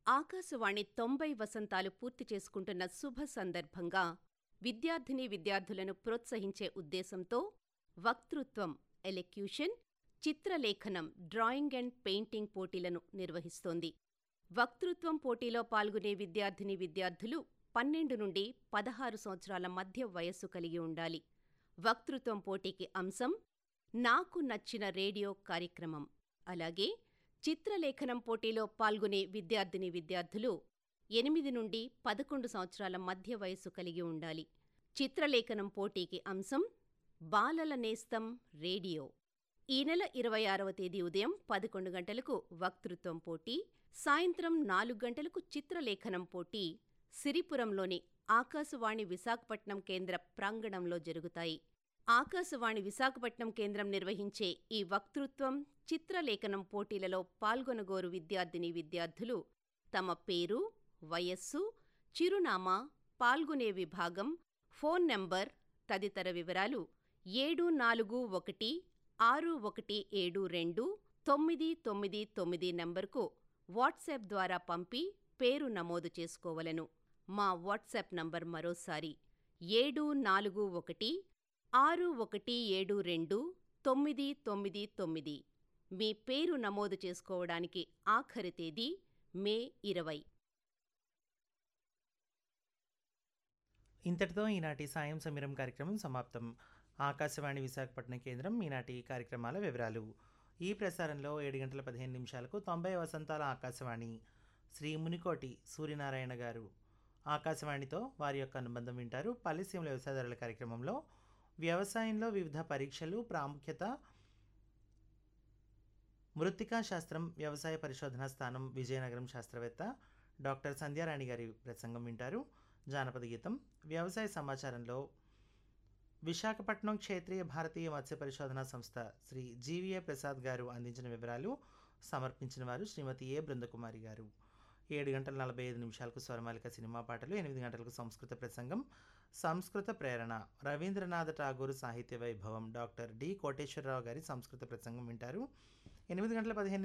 ఆకాశవాణి తొంభై వసంతాలు పూర్తి చేసుకుంటున్న శుభ సందర్భంగా విద్యార్థినీ విద్యార్థులను ప్రోత్సహించే ఉద్దేశంతో వక్తృత్వం ఎలెక్యూషన్, చిత్రలేఖనం డ్రాయింగ్ అండ్ పెయింటింగ్ పోటీలను నిర్వహిస్తోంది. వక్తృత్వం పోటీలో పాల్గొనే విద్యార్థినీ విద్యార్థులు పన్నెండు నుండి పదహారు సంవత్సరాల మధ్య వయస్సు కలిగి ఉండాలి. వక్తృత్వం పోటీకి అంశం నాకు నచ్చిన రేడియో కార్యక్రమం. అలాగే చిత్రలేఖనం పోటీలో పాల్గొనే విద్యార్థినీ విద్యార్థులు ఎనిమిది నుండి పదకొండు సంవత్సరాల మధ్య వయస్సు కలిగి ఉండాలి. చిత్రలేఖనం పోటీకి అంశం బాలల నేస్తం రేడియో. ఈ నెల ఇరవై ఆరవ తేదీ ఉదయం పదకొండు గంటలకు వక్తృత్వం పోటీ, సాయంత్రం నాలుగు గంటలకు చిత్రలేఖనం పోటీ సిరిపురంలోని ఆకాశవాణి విశాఖపట్నం కేంద్ర ప్రాంగణంలో జరుగుతాయి. ఆకాశవాణి విశాఖపట్నం కేంద్రం నిర్వహించే ఈ వక్తృత్వం, చిత్రలేఖనం పోటీలలో పాల్గొనగోరు విద్యార్థినీ విద్యార్థులు తమ పేరు, వయస్సు, చిరునామా, పాల్గొనే విభాగం, ఫోన్ నంబర్ తదితర వివరాలు ఏడు నాలుగు ఒకటి ఆరు ఒకటి ఏడు రెండు తొమ్మిది తొమ్మిది తొమ్మిది నంబరుకు వాట్సాప్ ద్వారా పంపి పేరు నమోదు చేసుకోవలెను. మా వాట్సాప్ నంబర్ మరోసారి ఏడు నాలుగు ఒకటి ఆరు ఒకటి ఏడు రెండు తొమ్మిది తొమ్మిది తొమ్మిది. మీ పేరు నమోదు చేసుకోవడానికి ఆఖరి తేదీ మే ఇరవై. ఇంతటితో ఈనాటి సాయం సమీరం కార్యక్రమం సమాప్తం. ఆకాశవాణి విశాఖపట్నం కేంద్రం ఈనాటి కార్యక్రమాల వివరాలు. ఈ ప్రసారంలో ఏడు గంటల పదిహేను నిమిషాలకు తొంభై వసంతాల ఆకాశవాణి శ్రీ మునికోటి సూర్యనారాయణ గారు ఆకాశవాణితో వారి యొక్క అనుబంధం వింటారు. పల్లెసీమల వ్యవసాయదారుల కార్యక్రమంలో వ్యవసాయంలో వివిధ పరీక్షలు ప్రాముఖ్యత మృత్తికా శాస్త్రం వ్యవసాయ పరిశోధనా స్థానం విజయనగరం శాస్త్రవేత్త డాక్టర్ సంధ్యారాణి గారి ప్రసంగం వింటారు. జానపద గీతం వ్యవసాయ సమాచారంలో విశాఖపట్నం క్షేత్రీయ భారతీయ మత్స్య పరిశోధనా సంస్థ శ్రీ జీవీఏ ప్రసాద్ గారు అందించిన వివరాలు సమర్పించిన వారు శ్రీమతి ఏ బృందకుమారి గారు. ఏడు గంటల నలభై ఐదు నిమిషాలకు స్వరమాలిక సినిమా పాటలు ఎనిమిది గంటలకు సంస్కృత ప్రసంగం సంస్కృత ప్రేరణ రవీంద్రనాథ ఠాగూర్ సాహిత్య వైభవం డాక్టర్ డి కోటేశ్వరరావు గారి సంస్కృత ప్రసంగం వింటారు. ఎనిమిది గంటల పదిహేను